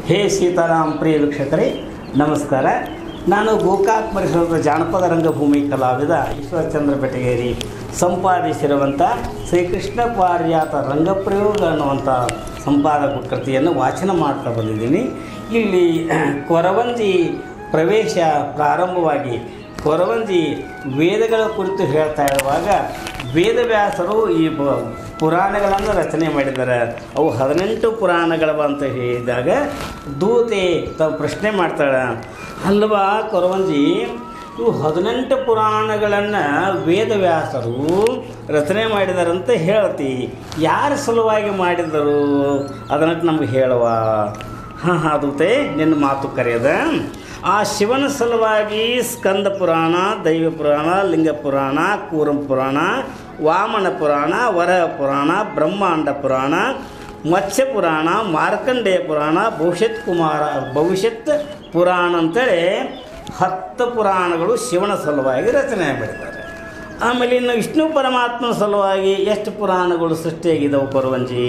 ಹೇ ಸೀತಾರಾಮ್ ಪ್ರಿಯ ವೀಕ್ಷಕರೇ ನಮಸ್ಕಾರ ನಾನು ಗೋಕಾಕ್ ಪರಿಸರದ ಜಾನಪದ ರಂಗಭೂಮಿ ಕಲಾವಿದ ಈಶ್ವರಚಂದ್ರ ಬೆಟಗೇರಿ ಸಂಪಾದಿಸಿರುವಂಥ ಶ್ರೀಕೃಷ್ಣ ಪಾರಿಜಾತ ರಂಗಪ್ರಯೋಗ ಅನ್ನುವಂಥ ಸಂಪಾದಕ ಕೃತಿಯನ್ನು ವಾಚನ ಮಾಡ್ತಾ ಬಂದಿದ್ದೀನಿ ಇಲ್ಲಿ ಕೊರವಂಜಿ ಪ್ರವೇಶ ಪ್ರಾರಂಭವಾಗಿ ಕೊರವಂಜಿ ವೇದಗಳ ಕುರಿತು ಹೇಳ್ತಾ ಇರುವಾಗ ವೇದವ್ಯಾಸರು ಈ ಬ ಪುರಾಣಗಳನ್ನು ರಚನೆ ಮಾಡಿದ್ದಾರೆ ಅವು ಹದಿನೆಂಟು ಪುರಾಣಗಳವ ಅಂತ ಹೇಳಿದಾಗ ದೂತೆ ತಾವು ಪ್ರಶ್ನೆ ಮಾಡ್ತಾಳೆ ಅಲ್ವಾ ಕೊರವಂಜಿ ಇವು ಹದಿನೆಂಟು ಪುರಾಣಗಳನ್ನು ವೇದವ್ಯಾಸರು ರಚನೆ ಮಾಡಿದಾರಂತ ಹೇಳ್ತಿ ಯಾರ ಸಲುವಾಗಿ ಮಾಡಿದರು ಅದನ್ನು ನಮ್ಗೆ ಹೇಳುವ ಹಾಂ ಹಾಂ ದೂತೆ ನಿನ್ನ ಮಾತು ಕರೆಯದ ಆ ಶಿವನ ಸಲುವಾಗಿ ಸ್ಕಂದ ಪುರಾಣ ದೈವ ಪುರಾಣ ಲಿಂಗ ಪುರಾಣ ಕೂರಂ ಪುರಾಣ ವಾಮನ ಪುರಾಣ ವರ ಪುರಾಣ ಬ್ರಹ್ಮಾಂಡ ಪುರಾಣ ಮತ್ಸ್ಯ ಪುರಾಣ ಮಾರ್ಕಂಡೇಯ ಪುರಾಣ ಭವಿಷ್ಯತ್ ಕುಮಾರ ಭವಿಷ್ಯತ್ ಪುರಾಣ ಅಂತೇಳಿ ಹತ್ತು ಪುರಾಣಗಳು ಶಿವನ ಸಲುವಾಗಿ ರಚನೆ ಮಾಡಿದ್ದಾರೆ ಆಮೇಲೆ ಇನ್ನು ವಿಷ್ಣು ಪರಮಾತ್ಮನ ಸಲುವಾಗಿ ಎಷ್ಟು ಪುರಾಣಗಳು ಸೃಷ್ಟಿಯಾಗಿದ್ದವು ಕೊರವಂಜಿ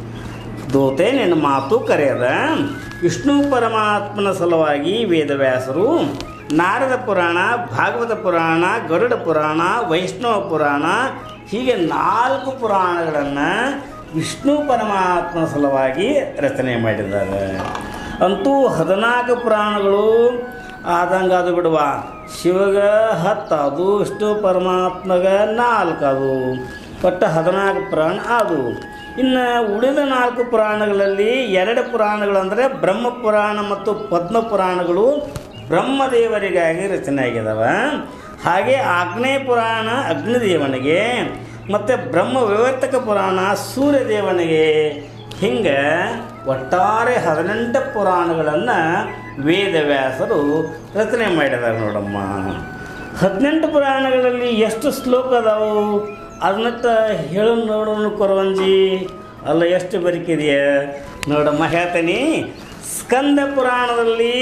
ದೋತೆ ನಿನ್ನ ಮಾತು ಕರೆಯದ ವಿಷ್ಣು ಪರಮಾತ್ಮನ ಸಲುವಾಗಿ ವೇದವ್ಯಾಸರು ನಾರದ ಪುರಾಣ ಭಾಗವತ ಪುರಾಣ ಗರುಡ ಪುರಾಣ ವೈಷ್ಣವ ಪುರಾಣ ಹೀಗೆ ನಾಲ್ಕು ಪುರಾಣಗಳನ್ನು ವಿಷ್ಣು ಪರಮಾತ್ಮನ ಸಲುವಾಗಿ ರಚನೆ ಮಾಡಿದ್ದಾರೆ ಅಂತೂ ಹದಿನಾಲ್ಕು ಪುರಾಣಗಳು ಆದಂಗೆ ಅದು ಬಿಡುವ ಶಿವಗ ಹತ್ತು ಅದು ವಿಷ್ಣು ಪರಮಾತ್ಮಗ ನಾಲ್ಕು ಅದು ಒಟ್ಟು ಹದಿನಾಲ್ಕು ಪುರಾಣ ಅದು ಇನ್ನು ಉಳಿದ ನಾಲ್ಕು ಪುರಾಣಗಳಲ್ಲಿ ಎರಡು ಪುರಾಣಗಳಂದರೆ ಬ್ರಹ್ಮ ಪುರಾಣ ಮತ್ತು ಪದ್ಮ ಪುರಾಣಗಳು ಬ್ರಹ್ಮದೇವರಿಗಾಗಿ ರಚನೆ ಆಗಿದಾವೆ ಹಾಗೆ ಆಗ್ನೇಯ ಪುರಾಣ ಅಗ್ನಿದೇವನಿಗೆ ಮತ್ತು ಬ್ರಹ್ಮ ವಿವರ್ತಕ ಪುರಾಣ ಸೂರ್ಯದೇವನಿಗೆ ಹಿಂಗೆ ಒಟ್ಟಾರೆ ಹದಿನೆಂಟು ಪುರಾಣಗಳನ್ನು ವೇದವ್ಯಾಸರು ರಚನೆ ಮಾಡಿದ್ದಾರೆ ನೋಡಮ್ಮ ಹದಿನೆಂಟು ಪುರಾಣಗಳಲ್ಲಿ ಎಷ್ಟು ಶ್ಲೋಕ ಅದಾವು ಅದನ್ನತ್ತ ಹೇಳು ನೋಡೋಣ ಕೊರವಂಜಿ ಅಲ್ಲ ಎಷ್ಟು ಬರಿಕಿದೆಯ ನೋಡಮ್ಮ ಹೇಳ್ತೀನಿ ಸ್ಕಂದ ಪುರಾಣದಲ್ಲಿ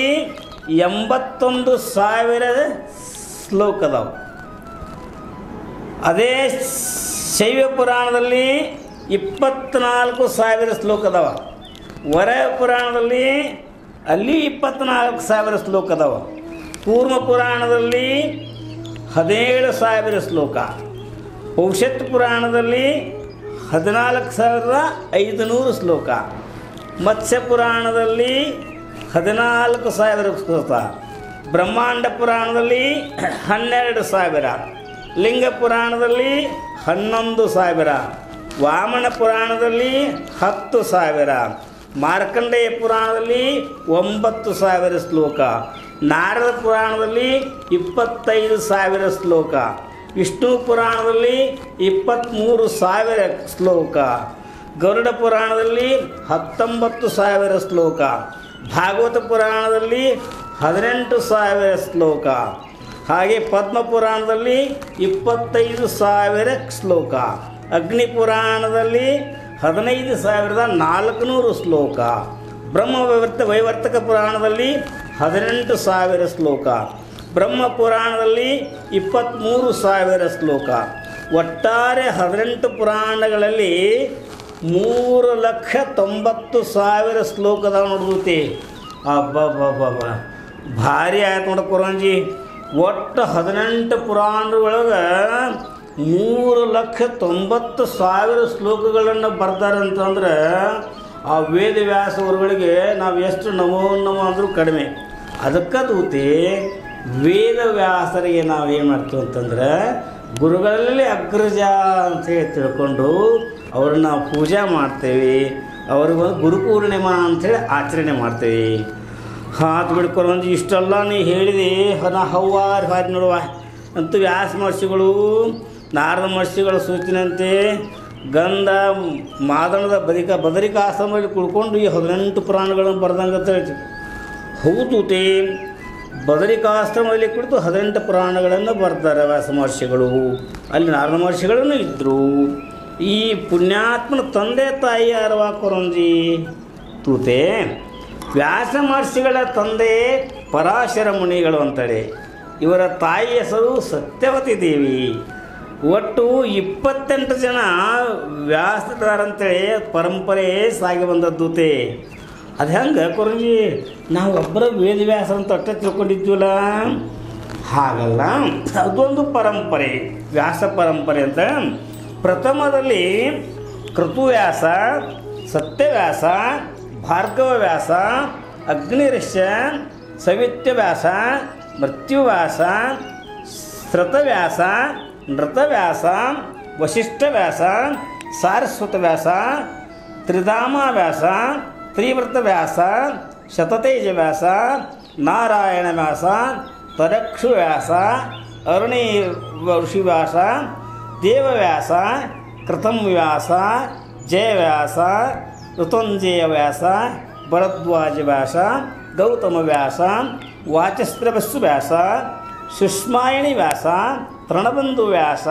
ಎಂಬತ್ತೊಂದು ಸಾವಿರ ಶ್ಲೋಕ ಅದಾವು ಅದೇ ಶೈವ ಪುರಾಣದಲ್ಲಿ ಇಪ್ಪತ್ತ್ನಾಲ್ಕು ಸಾವಿರ ಶ್ಲೋಕ ಅದಾವ ವರ ಪುರಾಣದಲ್ಲಿ ಅಲ್ಲಿ ಇಪ್ಪತ್ತ್ನಾಲ್ಕು ಸಾವಿರ ಶ್ಲೋಕ ಅದಾವ ಕೂರ್ಮ ಪುರಾಣದಲ್ಲಿ ಹದಿನೇಳು ಸಾವಿರ ಶ್ಲೋಕ ಭವಿಷ್ಯತ್ ಪುರಾಣದಲ್ಲಿ ಹದಿನಾಲ್ಕು ಸಾವಿರದ ಐದುನೂರು ಶ್ಲೋಕ ಮತ್ಸ್ಯ ಪುರಾಣದಲ್ಲಿ ಹದಿನಾಲ್ಕು ಸಾವಿರ ಶ್ಲೋಕ ಬ್ರಹ್ಮಾಂಡ ಪುರಾಣದಲ್ಲಿ ಹನ್ನೆರಡು ಸಾವಿರ ಲಿಂಗ ಪುರಾಣದಲ್ಲಿ ಹನ್ನೊಂದು ಸಾವಿರ ವಾಮನ ಪುರಾಣದಲ್ಲಿ ಹತ್ತು ಸಾವಿರ ಮಾರ್ಕಂಡೇಯ ಪುರಾಣದಲ್ಲಿ ಒಂಬತ್ತು ಸಾವಿರ ಶ್ಲೋಕ ನಾರದ ಪುರಾಣದಲ್ಲಿ ಇಪ್ಪತ್ತೈದು ಸಾವಿರ ಶ್ಲೋಕ ವಿಷ್ಣು ಪುರಾಣದಲ್ಲಿ ಇಪ್ಪತ್ತ್ಮೂರು ಸಾವಿರ ಶ್ಲೋಕ ಗರುಡ ಪುರಾಣದಲ್ಲಿ ಹತ್ತೊಂಬತ್ತು ಸಾವಿರ ಶ್ಲೋಕ ಭಾಗವತ ಪುರಾಣದಲ್ಲಿ ಹದಿನೆಂಟು ಸಾವಿರ ಶ್ಲೋಕ ಹಾಗೆ ಪದ್ಮ ಪುರಾಣದಲ್ಲಿ ಇಪ್ಪತ್ತೈದು ಸಾವಿರ ಶ್ಲೋಕ ಅಗ್ನಿ ಪುರಾಣದಲ್ಲಿ ಹದಿನೈದು ಸಾವಿರದ ನಾಲ್ಕುನೂರು ಶ್ಲೋಕ ಬ್ರಹ್ಮ ವೈವರ್ತ ವೈವರ್ತಕ ಪುರಾಣದಲ್ಲಿ ಹದಿನೆಂಟು ಸಾವಿರ ಶ್ಲೋಕ ಬ್ರಹ್ಮ ಪುರಾಣದಲ್ಲಿ ಇಪ್ಪತ್ತ್ಮೂರು ಸಾವಿರ ಶ್ಲೋಕ ಒಟ್ಟಾರೆ ಹದಿನೆಂಟು ಪುರಾಣಗಳಲ್ಲಿ ಮೂರು ಲಕ್ಷ ತೊಂಬತ್ತು ಸಾವಿರ ಶ್ಲೋಕದ ನೋಡ್ದೂತಿ ಅಬ್ಬಬ್ಬಬ್ಬ ಭಾರಿ ಆಯ್ತು ನೋಡ ಕುರಂಜಿ ಒಟ್ಟು ಹದಿನೆಂಟು ಪುರಾಣದೊಳಗೆ ಮೂರು ಲಕ್ಷ ತೊಂಬತ್ತು ಸಾವಿರ ಶ್ಲೋಕಗಳನ್ನು ಬರ್ತಾರಂತಂದ್ರೆ ಆ ವೇದವ್ಯಾಸ ಅವರುಗಳಿಗೆ ನಾವು ಎಷ್ಟು ನಮೋ ನಮೋ ಅಂದರೂ ಕಡಿಮೆ ಅದಕ್ಕೆ ದೂತಿ ವೇದವ್ಯಾಸರಿಗೆ ನಾವು ಏನು ಮಾಡ್ತೀವಿ ಅಂತಂದ್ರೆ ಗುರುಗಳಲ್ಲಿ ಅಗ್ರಜ ಅಂತ ಹೇಳಿ ತಿಳ್ಕೊಂಡು ಅವ್ರನ್ನ ನಾವು ಪೂಜೆ ಮಾಡ್ತೇವೆ ಅವ್ರಿಗೊಂದು ಗುರುಪೂರ್ಣಿಮಾ ಅಂಥೇಳಿ ಆಚರಣೆ ಮಾಡ್ತೇವೆ ಹಾತ್ ಬಿಡ್ಕೊಂಡು ಇಷ್ಟೆಲ್ಲ ನೀ ಹೇಳಿದೆ ನಾ ಹವ್ವಾರು ಹಾರಿ ನೋಡುವ ಅಂತೂ ವ್ಯಾಸ ಮಹರ್ಷಿಗಳು ನಾರದ ಮಹರ್ಷಿಗಳ ಸೂಚನೆಯಂತೆ ಗಂಧ ಮಾದನದ ಬದಿಕ ಬದರಿಕಾಶ್ರಮದಲ್ಲಿ ಕುಳ್ಕೊಂಡು ಈ ಹದಿನೆಂಟು ಪುರಾಣಗಳನ್ನು ಬರ್ದಂಗೆ ಅಂತ ಹೇಳ್ತೀವಿ ಹೌದು ತೇ ಬದರಿಕಾಶ್ರಮದಲ್ಲಿ ಕುಳಿತು ಹದಿನೆಂಟು ಪುರಾಣಗಳನ್ನು ಬರ್ತಾರೆ ವ್ಯಾಸ ಮಹರ್ಷಿಗಳು ಅಲ್ಲಿ ನಾರದ ಮಹರ್ಷಿಗಳೂ ಇದ್ದರು ಈ ಪುಣ್ಯಾತ್ಮನ ತಂದೆ ತಾಯಿ ಯಾರವ ಕೊರಂಜಿ ತೂತೆ ವ್ಯಾಸ ಮಹರ್ಷಿಗಳ ತಂದೆ ಪರಾಶರ ಮುನಿಗಳು ಅಂತೇಳಿ ಇವರ ತಾಯಿ ಹೆಸರು ಸತ್ಯವತಿ ದೇವಿ ಒಟ್ಟು ಇಪ್ಪತ್ತೆಂಟು ಜನ ವ್ಯಾಸದಾರಂತೇಳಿ ಪರಂಪರೆ ಸಾಗಿ ಬಂದದ್ದೂತೆ ಅದು ಹೆಂಗೆ ಕೊರಂಜಿ ನಾವು ಒಬ್ಬರ ವೇದವ್ಯಾಸ ಅಂತ ಅಷ್ಟೇ ತಿಳ್ಕೊಂಡಿದ್ವಲ್ಲ ಹಾಗಲ್ಲ ಅದೊಂದು ಪರಂಪರೆ ವ್ಯಾಸ ಪರಂಪರೆ ಅಂತ ಪ್ರಥಮದಲ್ಲಿ ಕೃತುವ್ಯಾಸ ಸತ್ಯವ್ಯಾಸ ಭಾರ್ಗವ ವ್ಯಾಸ ಅಗ್ನಿರಶ್ಯ ಸವಿತ್ಯವ್ಯಾಸ ಮೃತ್ಯುವ್ಯಾಸ ಶ್ರತವ್ಯಾಸ ನೃತವ್ಯಾಸ ವಶಿಷ್ಠವ್ಯಾಸ ಸಾರಸ್ವತ ವ್ಯಾಸ ತ್ರಿಧಾಮ ವ್ಯಾಸ ತ್ರಿವೃತ ವ್ಯಾಸ ಶತತೇಜ ವ್ಯಾಸ ನಾರಾಯಣ ವ್ಯಾಸ ತರಕ್ಷು ವ್ಯಾಸ ಅರುಣಿ ಋಷಿ ವ್ಯಾಸ ದೇವವ್ಯಾಸ ಕೃತಂ ವ್ಯಾಸ ಜಯವ್ಯಾಸ ಋತುಂಜಯ ವ್ಯಾಸ ಭರದ್ವಾಜ ವ್ಯಾಸ ಗೌತಮ ವ್ಯಾಸ ವಾಚಸ್ತ್ರವಸ್ಸು ವ್ಯಾಸ ಸುಷ್ಮಾಯಣಿ ವ್ಯಾಸ ತೃಣಬಂಧು ವ್ಯಾಸ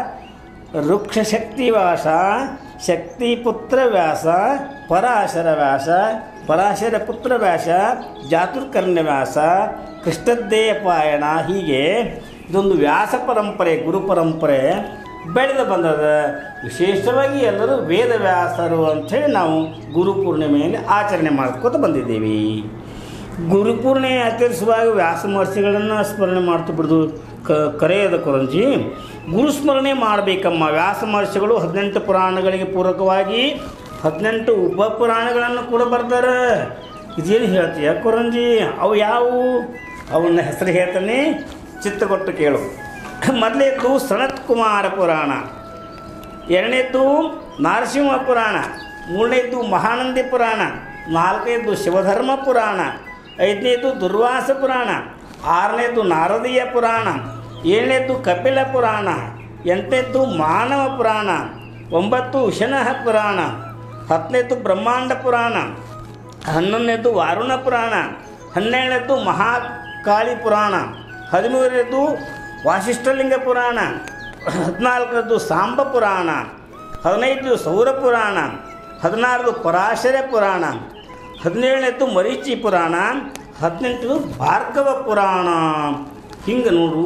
ವೃಕ್ಷಶಕ್ತಿ ವ್ಯಾಸ ಶಕ್ತಿಪುತ್ರ ವ್ಯಾಸ ಪರಾಶರ ವ್ಯಾಸ ಪರಾಶರ ಪುತ್ರ ವ್ಯಾಸ ಜಾತುರ್ಕರ್ಣ್ಯ ವ್ಯಾಸ ಕೃಷ್ಣದ್ದೇಯಪಾಯಣ ಹೀಗೆ ಇದೊಂದು ವ್ಯಾಸ ಪರಂಪರೆ ಗುರು ಪರಂಪರೆ ಬೆಳೆದು ಬಂದದ ವಿಶೇಷವಾಗಿ ಎಲ್ಲರೂ ವೇದವ್ಯಾಸರು ಅಂಥೇಳಿ ನಾವು ಗುರು ಪೂರ್ಣಿಮೆಯಲ್ಲಿ ಆಚರಣೆ ಮಾಡ್ಕೋತ ಬಂದಿದ್ದೀವಿ ಗುರುಪೂರ್ಣೆ ಆಚರಿಸುವಾಗ ವ್ಯಾಸ ಮಹರ್ಷಿಗಳನ್ನು ಸ್ಮರಣೆ ಮಾಡ್ತು ಬಿಡ್ದು ಕ ಕರೆಯದ ಕೊರಂಜಿ ಗುರುಸ್ಮರಣೆ ಮಾಡಬೇಕಮ್ಮ ವ್ಯಾಸ ಮಹರ್ಷಿಗಳು ಹದಿನೆಂಟು ಪುರಾಣಗಳಿಗೆ ಪೂರಕವಾಗಿ ಹದಿನೆಂಟು ಉಪ ಪುರಾಣಗಳನ್ನು ಕೂಡ ಬರ್ತಾರೆ ಇದೇನು ಹೇಳ್ತೀಯ ಕೊರಂಜಿ ಅವು ಯಾವುವು ಅವನ್ನ ಹೆಸರು ಹೇಳ್ತಾನೆ ಚಿತ್ತಗೊಟ್ಟು ಕೇಳು ಮೊದಲೇದ್ದು ಸನತ್ ಕುಮಾರ ಪುರಾಣ ಎರಡನೇದ್ದು ನರಸಿಂಹ ಪುರಾಣ ಮೂರನೇದ್ದು ಮಹಾನಂದಿ ಪುರಾಣ ನಾಲ್ಕನೇದ್ದು ಶಿವಧರ್ಮ ಪುರಾಣ ಐದನೇದು ದುರ್ವಾಸ ಪುರಾಣ ಆರನೇದು ನಾರದೀಯ ಪುರಾಣ ಏಳನೇದ್ದು ಕಪಿಲ ಪುರಾಣ ಎಂಟನೇದ್ದು ಮಾನವ ಪುರಾಣ ಒಂಬತ್ತು ಶನಹ ಪುರಾಣ ಹತ್ತನೇದ್ದು ಬ್ರಹ್ಮಾಂಡ ಪುರಾಣ ಹನ್ನೊಂದನೇದ್ದು ವಾರುಣ ಪುರಾಣ ಹನ್ನೆರಡನೇದ್ದು ಮಹಾಕಾಳಿ ಪುರಾಣ ಹದಿಮೂರನೇದ್ದು ವಾಸಿಷ್ಠಲಿಂಗ ಪುರಾಣ ಹದಿನಾಲ್ಕರದ್ದು ಸಾಂಬ ಪುರಾಣ ಹದಿನೈದು ಸೌರ ಪುರಾಣ ಹದಿನಾರದು ಪರಾಶರ ಪುರಾಣ ಹದಿನೇಳನೇದ್ದು ಮರೀಚಿ ಪುರಾಣ ಹದಿನೆಂಟು ಭಾರ್ಗವ ಪುರಾಣ ಹಿಂಗೆ ನೋಡು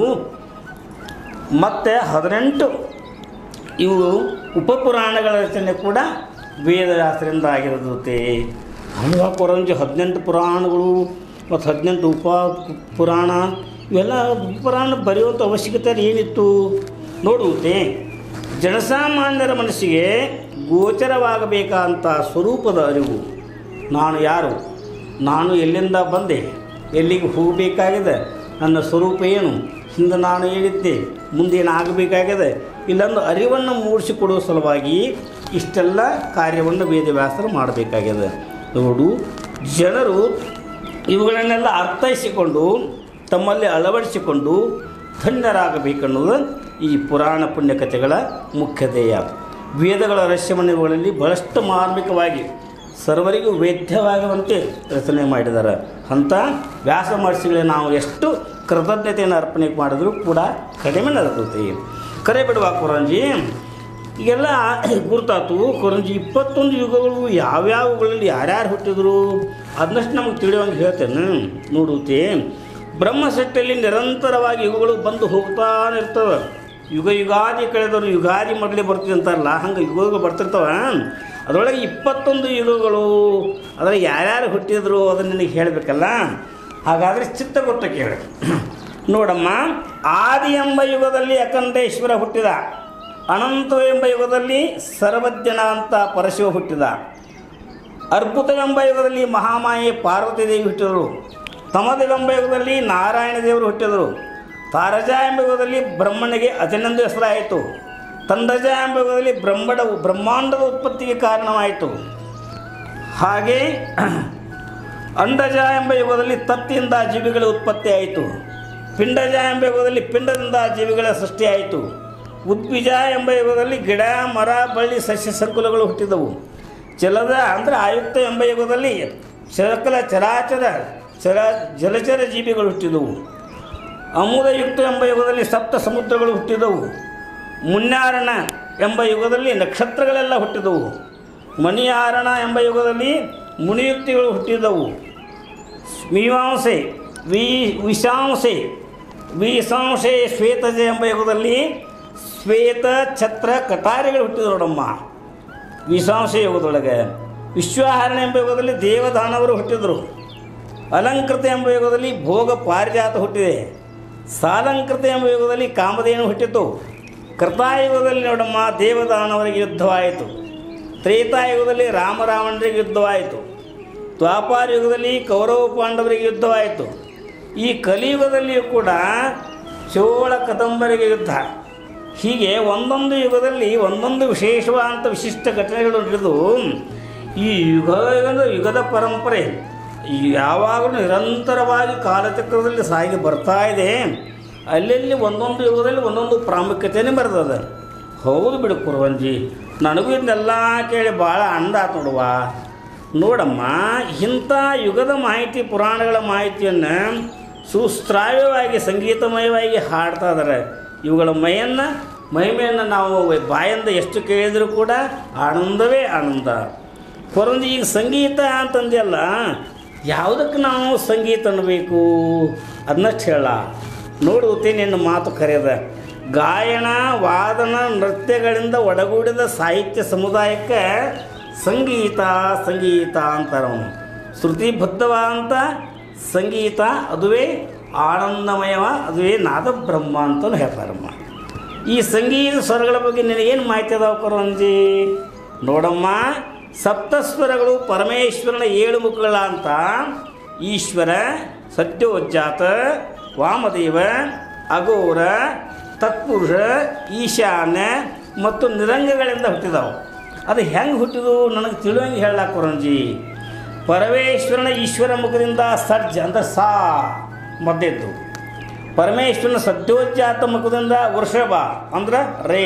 ಮತ್ತು ಹದಿನೆಂಟು ಇವು ಉಪಪುರಾಣಗಳ ರಚನೆ ಕೂಡ ವೇದವ್ಯಾಸರಿಂದ ಆಗಿರುತ್ತೆ ಹನುಮ ಕೊರಂಜಿ ಹದಿನೆಂಟು ಪುರಾಣಗಳು ಮತ್ತು ಹದಿನೆಂಟು ಉಪ ಪುರಾಣ ಇವೆಲ್ಲ ಪುರಾಣ ಬರೆಯುವಂಥ ಅವಶ್ಯಕತೆ ಏನಿತ್ತು ನೋಡುತ್ತೆ ಜನಸಾಮಾನ್ಯರ ಮನಸ್ಸಿಗೆ ಗೋಚರವಾಗಬೇಕಾದಂಥ ಸ್ವರೂಪದ ಅರಿವು ನಾನು ಯಾರು ನಾನು ಎಲ್ಲಿಂದ ಬಂದೆ ಎಲ್ಲಿಗೆ ಹೋಗಬೇಕಾಗಿದೆ ನನ್ನ ಸ್ವರೂಪ ಏನು ಹಿಂದೆ ನಾನು ಹೇಳಿದ್ದೆ ಮುಂದೇನು ಆಗಬೇಕಾಗಿದೆ ಇಲ್ಲೊಂದು ಅರಿವನ್ನು ಮೂಡಿಸಿಕೊಡುವ ಸಲುವಾಗಿ ಇಷ್ಟೆಲ್ಲ ಕಾರ್ಯವನ್ನು ವೇದವ್ಯಾಸರು ಮಾಡಬೇಕಾಗಿದೆ ನೋಡು ಜನರು ಇವುಗಳನ್ನೆಲ್ಲ ಅರ್ಥೈಸಿಕೊಂಡು ತಮ್ಮಲ್ಲಿ ಅಳವಡಿಸಿಕೊಂಡು ಧನ್ಯರಾಗಬೇಕನ್ನೋದು ಈ ಪುರಾಣ ಪುಣ್ಯಕಥೆಗಳ ಮುಖ್ಯ ಧ್ಯೇಯ ವೇದಗಳ ರಹಸ್ಯವನ್ನು ಇವುಗಳಲ್ಲಿ ಬಹಳಷ್ಟು ಮಾರ್ಮಿಕವಾಗಿ ಸರ್ವರಿಗೂ ವೇದ್ಯವಾಗುವಂತೆ ರಚನೆ ಮಾಡಿದ್ದಾರೆ ಅಂಥ ವ್ಯಾಸ ಮಹರ್ಷಿಗಳಿಗೆ ನಾವು ಎಷ್ಟು ಕೃತಜ್ಞತೆಯನ್ನು ಅರ್ಪಣೆ ಮಾಡಿದರೂ ಕೂಡ ಕಡಿಮೆ ನಡೆದೈತಿ ಕರೆ ಬಿಡುವ ಕೊರಂಜಿ ಈಗೆಲ್ಲ ಗುರ್ತಾತು ಕೊರಂಜಿ ಇಪ್ಪತ್ತೊಂದು ಯುಗಗಳು ಯಾವ್ಯಾವುಗಳಲ್ಲಿ ಯಾರ್ಯಾರು ಹುಟ್ಟಿದ್ರು ಅದನ್ನಷ್ಟು ನಮಗೆ ತಿಳಿಯುವಂಗೆ ಹೇಳ್ತೇನೆ ನೋಡುತ್ತೆ ಬ್ರಹ್ಮಸೆಟ್ಟಲ್ಲಿ ನಿರಂತರವಾಗಿ ಯುಗಗಳು ಬಂದು ಹೋಗ್ತಾನೆ ಇರ್ತವೆ ಯುಗ ಯುಗಾದಿ ಕಳೆದವರು ಯುಗಾದಿ ಮೊದಲೇ ಬರ್ತಿದೆ ಅಂತಾರಲ್ಲ ಹಂಗೆ ಯುಗಗಳು ಬರ್ತಿರ್ತವ ಅದರೊಳಗೆ ಇಪ್ಪತ್ತೊಂದು ಯುಗಗಳು ಅದರಲ್ಲಿ ಯಾರ್ಯಾರು ಹುಟ್ಟಿದ್ರು ಅದನ್ನು ನಿನಗೆ ಹೇಳಬೇಕಲ್ಲ ಹಾಗಾದರೆ ಚಿತ್ತಗೊಟ್ಟ ಕೇಳಿ ನೋಡಮ್ಮ ಆದಿ ಎಂಬ ಯುಗದಲ್ಲಿ ಅಖಂಡೇಶ್ವರ ಹುಟ್ಟಿದ ಅನಂತ ಎಂಬ ಯುಗದಲ್ಲಿ ಸರ್ವಜ್ಞನ ಅಂತ ಪರಶಿವ ಹುಟ್ಟಿದ ಅರ್ಬುತವೆಂಬ ಯುಗದಲ್ಲಿ ಮಹಾಮಾಯೆ ಪಾರ್ವತಿ ದೇವಿ ಹುಟ್ಟಿದರು ತಮದವೆಂಬ ಯುಗದಲ್ಲಿ ನಾರಾಯಣ ದೇವರು ಹುಟ್ಟಿದರು ತಾರಜ ಎಂಬ ಯುಗದಲ್ಲಿ ಬ್ರಹ್ಮನಿಗೆ ಅಜನಂದ ಹೆಸರಾಯಿತು ತಂದಜ ಎಂಬ ಯುಗದಲ್ಲಿ ಬ್ರಹ್ಮಡ ಬ್ರಹ್ಮಾಂಡದ ಉತ್ಪತ್ತಿಗೆ ಕಾರಣವಾಯಿತು ಹಾಗೆ ಅಂಡಜ ಎಂಬ ಯುಗದಲ್ಲಿ ತತ್ತಿಯಿಂದ ಜೀವಿಗಳ ಉತ್ಪತ್ತಿ ಆಯಿತು ಪಿಂಡಜ ಎಂಬ ಯುಗದಲ್ಲಿ ಪಿಂಡದಿಂದ ಜೀವಿಗಳ ಸೃಷ್ಟಿಯಾಯಿತು ಉದ್ವಿಜ ಎಂಬ ಯುಗದಲ್ಲಿ ಗಿಡ ಮರ ಬಳ್ಳಿ ಸಸ್ಯ ಸಂಕುಲಗಳು ಹುಟ್ಟಿದವು ಜಲದ ಅಂದರೆ ಆಯುಕ್ತ ಎಂಬ ಯುಗದಲ್ಲಿ ಸಕಲ ಚರಾಚರ ಚರ ಜಲಚರ ಜೀವಿಗಳು ಹುಟ್ಟಿದವು ಅಮೂದಯುಕ್ತ ಎಂಬ ಯುಗದಲ್ಲಿ ಸಪ್ತ ಸಮುದ್ರಗಳು ಹುಟ್ಟಿದವು ಮುನ್ಯಾರಣ ಎಂಬ ಯುಗದಲ್ಲಿ ನಕ್ಷತ್ರಗಳೆಲ್ಲ ಹುಟ್ಟಿದವು ಮಣಿಯಾರಣ ಎಂಬ ಯುಗದಲ್ಲಿ ಮುನಿಯುಕ್ತಿಗಳು ಹುಟ್ಟಿದವು ಮೀಮಾಂಸೆ ವಿ ವಿಷಾಂಸೆ ವಿಷಾಂಸೆ ಶ್ವೇತಜ ಎಂಬ ಯುಗದಲ್ಲಿ ಶ್ವೇತ ಛತ್ರ ಕಟಾರಿಗಳು ಹುಟ್ಟಿದ್ರು ನೋಡಮ್ಮ ವಿಷಾಂಶ ಯುಗದೊಳಗೆ ವಿಶ್ವಾಹರಣ ಎಂಬ ಯುಗದಲ್ಲಿ ದೇವದಾನವರು ಹುಟ್ಟಿದರು ಅಲಂಕೃತ ಎಂಬ ಯುಗದಲ್ಲಿ ಭೋಗ ಪಾರಿಜಾತ ಹುಟ್ಟಿದೆ ಸಾಲಂಕೃತ ಎಂಬ ಯುಗದಲ್ಲಿ ಕಾಮಧೇನು ಹುಟ್ಟಿತು ಕೃತಾಯುಗದಲ್ಲಿ ನೋಡಮ್ಮ ದೇವದಾನವರಿಗೆ ಯುದ್ಧವಾಯಿತು ತ್ರೇತಾಯುಗದಲ್ಲಿ ರಾಮರಾವಣರಿಗೆ ಯುದ್ಧವಾಯಿತು ದ್ವಾಪಾರ ಯುಗದಲ್ಲಿ ಕೌರವ ಪಾಂಡವರಿಗೆ ಯುದ್ಧವಾಯಿತು ಈ ಕಲಿಯುಗದಲ್ಲಿಯೂ ಕೂಡ ಚೋಳ ಕದಂಬರಿಗೆ ಯುದ್ಧ ಹೀಗೆ ಒಂದೊಂದು ಯುಗದಲ್ಲಿ ಒಂದೊಂದು ವಿಶೇಷವಾದಂಥ ವಿಶಿಷ್ಟ ಘಟನೆಗಳು ನಡೆದು ಈ ಯುಗ ಯುಗದ ಪರಂಪರೆ ಈ ಯಾವಾಗಲೂ ನಿರಂತರವಾಗಿ ಕಾಲಚಕ್ರದಲ್ಲಿ ಸಾಗಿ ಬರ್ತಾ ಇದೆ ಅಲ್ಲಲ್ಲಿ ಒಂದೊಂದು ಯುಗದಲ್ಲಿ ಒಂದೊಂದು ಪ್ರಾಮುಖ್ಯತೆಯೇ ಬರ್ತದೆ ಹೌದು ಬಿಡು ಕುರುವಂಜಿ ನನಗೂ ಇದನ್ನೆಲ್ಲ ಕೇಳಿ ಭಾಳ ಅಂದಾತು ನೋಡುವ ನೋಡಮ್ಮ ಇಂಥ ಯುಗದ ಮಾಹಿತಿ ಪುರಾಣಗಳ ಮಾಹಿತಿಯನ್ನು ಸುಶ್ರಾವ್ಯವಾಗಿ ಸಂಗೀತಮಯವಾಗಿ ಹಾಡ್ತಾ ಇದ್ದಾರೆ ಇವುಗಳ ಮೈಯನ್ನು ಮಹಿಮೆಯನ್ನು ನಾವು ಬಾಯಿಂದ ಎಷ್ಟು ಕೇಳಿದರೂ ಕೂಡ ಆನಂದವೇ ಆನಂದ ಕೊರಂದು ಈಗ ಸಂಗೀತ ಅಂತಂದೆಲ್ಲ ಯಾವುದಕ್ಕೆ ನಾವು ಸಂಗೀತ ಅನ್ನಬೇಕು ಅದನ್ನಷ್ಟು ಹೇಳ ನೋಡುತ್ತೆ ನಿನ್ನ ಮಾತು ಕರೆಯದ ಗಾಯನ ವಾದನ ನೃತ್ಯಗಳಿಂದ ಒಡಗೂಡಿದ ಸಾಹಿತ್ಯ ಸಮುದಾಯಕ್ಕೆ ಸಂಗೀತ ಸಂಗೀತ ಅಂತಾರವನು ಶ್ರುತಿಬದ್ಧವಾದಂಥ ಸಂಗೀತ ಅದುವೇ ಆನಂದಮಯವ ಅದುವೇ ನಾದ ಬ್ರಹ್ಮ ಅಂತಲೂ ಹೇಳ್ತಾರಮ್ಮ ಈ ಸಂಗೀತ ಸ್ವರಗಳ ಬಗ್ಗೆ ನಿನಗೇನು ಮಾಹಿತಿ ಅದಾವ ಕೊರಂಜಿ ನೋಡಮ್ಮ ಸಪ್ತಸ್ವರಗಳು ಪರಮೇಶ್ವರನ ಏಳು ಮುಖಗಳ ಅಂತ ಈಶ್ವರ ಸತ್ಯೋಜ್ಜಾತ ವಾಮದೇವ ಅಗೋರ ತತ್ಪುರುಷ ಈಶಾನ್ಯ ಮತ್ತು ನಿರಂಗಗಳಿಂದ ಹುಟ್ಟಿದವು ಅದು ಹೆಂಗೆ ಹುಟ್ಟಿದು ನನಗೆ ತಿಳುವಂಗೆ ಹೇಳಕ್ಕೆ ಕೊರಂಜಿ ಪರಮೇಶ್ವರನ ಈಶ್ವರ ಮುಖದಿಂದ ಸರ್ಜ ಅಂದ್ರೆ ಸಾ ಮದ್ದೆದ್ದು ಪರಮೇಶ್ವರನ ಸದ್ಯೋಜ್ಜಾತ ಮುಖದಿಂದ ವೃಷಭ ಅಂದ್ರೆ ರೇ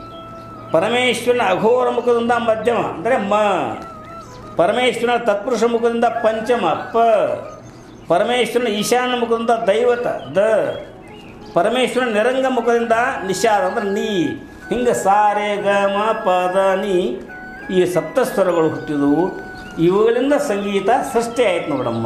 ಪರಮೇಶ್ವರನ ಅಘೋರ ಮುಖದಿಂದ ಮಧ್ಯಮ ಅಂದರೆ ಮ ಪರಮೇಶ್ವರನ ತತ್ಪುರುಷ ಮುಖದಿಂದ ಪಂಚಮ ಪ ಪರಮೇಶ್ವರನ ಈಶಾನ್ಯ ಮುಖದಿಂದ ದೈವತ ದ ಪರಮೇಶ್ವರನ ನಿರಂಗ ಮುಖದಿಂದ ನಿಷಾದ ಅಂದ್ರೆ ನೀ ಹಿಂಗೆ ಸಾರೆ ಗ ಮ ಪದ ನೀ ಈ ಸಪ್ತಸ್ವರಗಳು ಹುಟ್ಟಿದವು ಇವುಗಳಿಂದ ಸಂಗೀತ ಸೃಷ್ಟಿ ಆಯ್ತು ನೋಡಮ್ಮ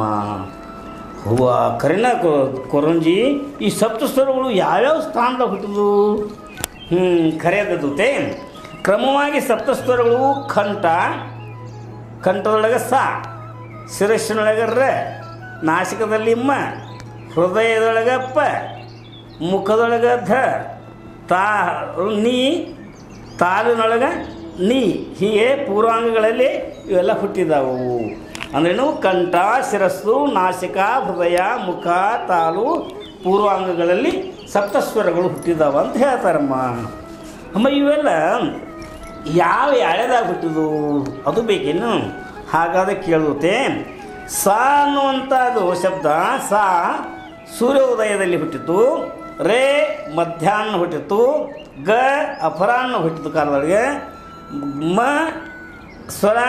ಹೂವ ಕರಿನ ಕೊರಂಜಿ ಈ ಸಪ್ತಸ್ವರಗಳು ಯಾವ್ಯಾವ ಸ್ಥಾನದಾಗ ಹುಟ್ಟಿದ್ವು ಹ್ಞೂ ಕರೆಯದತೆ ಕ್ರಮವಾಗಿ ಸಪ್ತಸ್ವರಗಳು ಕಂಠ ಕಂಠದೊಳಗೆ ಸ ಶಿರಸ್ಸಿನೊಳಗೆ ರ ನಾಸಿಕದಲ್ಲಿ ಮ ಹೃದಯದೊಳಗೆ ಪ ಮುಖದೊಳಗೆ ಧ ತಾ ನೀ ತಾಲಿನೊಳಗೆ ನೀ ಹೀಗೆ ಪೂರ್ವಾಂಗಗಳಲ್ಲಿ ಇವೆಲ್ಲ ಹುಟ್ಟಿದವು ಅಂದ್ರೇನು ಕಂಠ ಶಿರಸ್ಸು ನಾಸಿಕ ಹೃದಯ ಮುಖ ತಾಲು ಪೂರ್ವಾಂಗಗಳಲ್ಲಿ ಸಪ್ತಸ್ವರಗಳು ಹುಟ್ಟಿದಾವ ಅಂತ ಹೇಳ್ತಾರಮ್ಮ ಅಮ್ಮ ಇವೆಲ್ಲ ಯಾವ ಎಳೆದಾಗ ಹುಟ್ಟಿದು ಅದು ಬೇಕೇನು ಹಾಗಾದ್ರೆ ಕೇಳುತ್ತೆ ಸ ಅನ್ನುವಂಥದ್ದು ಶಬ್ದ ಸಾ ಸೂರ್ಯೋದಯದಲ್ಲಿ ಹುಟ್ಟಿತು ರೇ ಮಧ್ಯಾಹ್ನ ಹುಟ್ಟಿತು ಗ ಅಪರಾಹ್ನ ಹುಟ್ಟಿತು ಕಾಲದೊಳಗೆ ಮ ಸ್ವರ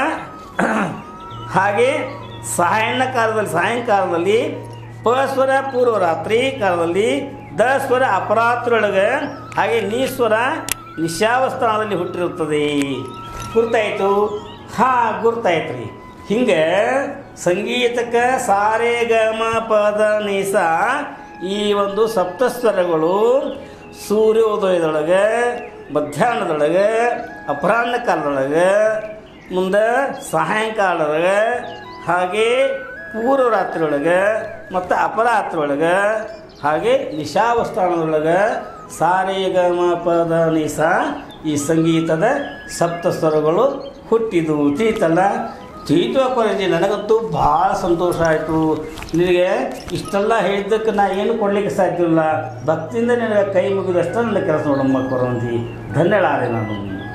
ಹಾಗೆ ಸಾಯಣ್ಣ ಕಾಲದಲ್ಲಿ ಸಾಯಂಕಾಲದಲ್ಲಿ ಪ ಸ್ವರ ಪೂರ್ವರಾತ್ರಿ ಕಾಲದಲ್ಲಿ ದ ಸ್ವರ ಅಪರಾತ್ರಿಯೊಳಗೆ ಹಾಗೆ ನೀ ಸ್ವರ ನಿಶಾವಸ್ಥಾನದಲ್ಲಿ ಹುಟ್ಟಿರುತ್ತದೆ ಗುರ್ತಾಯಿತು ಹಾಂ ಗುರ್ತಾಯ್ತು ರೀ ಹಿಂಗೆ ಸಂಗೀತಕ್ಕೆ ಸಾರೆ ಗ ಮ ಪದ ನಿಸ ಈ ಒಂದು ಸಪ್ತಸ್ವರಗಳು ಸೂರ್ಯೋದಯದೊಳಗೆ ಮಧ್ಯಾಹ್ನದೊಳಗೆ ಅಪರಾಹ್ನ ಕಾಲದೊಳಗೆ ಮುಂದೆ ಸಾಯಂಕಾಲದೊಳಗೆ ಹಾಗೆ ಪೂರ್ವ ರಾತ್ರಿ ಒಳಗೆ ಮತ್ತು ಅಪರಾತ್ರಿ ಒಳಗೆ ಹಾಗೆ ನಿಶಾವಸ್ಥಾನದೊಳಗೆ ಸಾರೆ ಗ ಮ ಪದ ನಿಸ ಈ ಸಂಗೀತದ ಸಪ್ತಸ್ವರಗಳು ಹುಟ್ಟಿದವು ತೀತಲ್ಲ ತೀತು ಕೊರಜಿ ನನಗಂತೂ ಭಾಳ ಸಂತೋಷ ಆಯಿತು ನಿನಗೆ ಇಷ್ಟೆಲ್ಲ ಹೇಳಿದ್ದಕ್ಕೆ ನಾ ಏನು ಕೊಡಲಿಕ್ಕೆ ಸಾಧ್ಯ ಇಲ್ಲ ಭಕ್ತಿಯಿಂದ ನಿನಗೆ ಕೈ ಮುಗಿದಷ್ಟು ನನ್ನ ಕೆಲಸ ನೋಡಮ್ಮ ಕೊರಂಜಿ ಧನ್ಯಳಾದೆ ನಾನು